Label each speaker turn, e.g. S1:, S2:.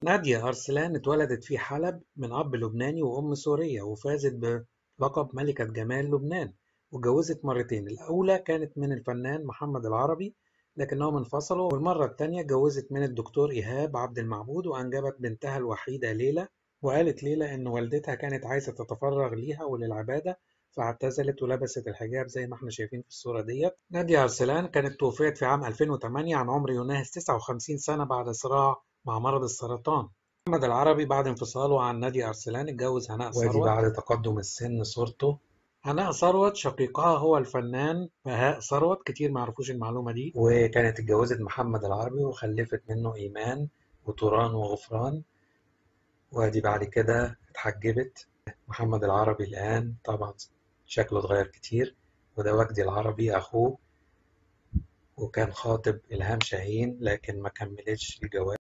S1: نادية أرسلان اتولدت في حلب من أب لبناني وأم سورية وفازت بلقب ملكة جمال لبنان واتجوزت مرتين الأولى كانت من الفنان محمد العربي لكنهم انفصلوا والمرة التانية اتجوزت من الدكتور إيهاب عبد المعبود وأنجبت بنتها الوحيدة ليلى وقالت ليلى إن والدتها كانت عايزة تتفرغ ليها وللعبادة فاعتزلت ولبست الحجاب زي ما احنا شايفين في الصورة ديت نادية أرسلان كانت توفيت في عام 2008 عن عمر يناهز 59 سنة بعد صراع مع مرض السرطان محمد العربي بعد انفصاله عن نادية أرسلان اتجوز هناء ثروت بعد تقدم السن صورته هناء ثروت شقيقها هو الفنان بهاء ثروت كتير ما يعرفوش المعلومة دي وكانت اتجوزت محمد العربي وخلفت منه إيمان وتوران وغفران وادي بعد كده اتحجبت محمد العربي الآن طبعا شكله اتغير كتير وده وجدي العربي أخوه وكان خاطب إلهام شاهين لكن ما كملتش الجواز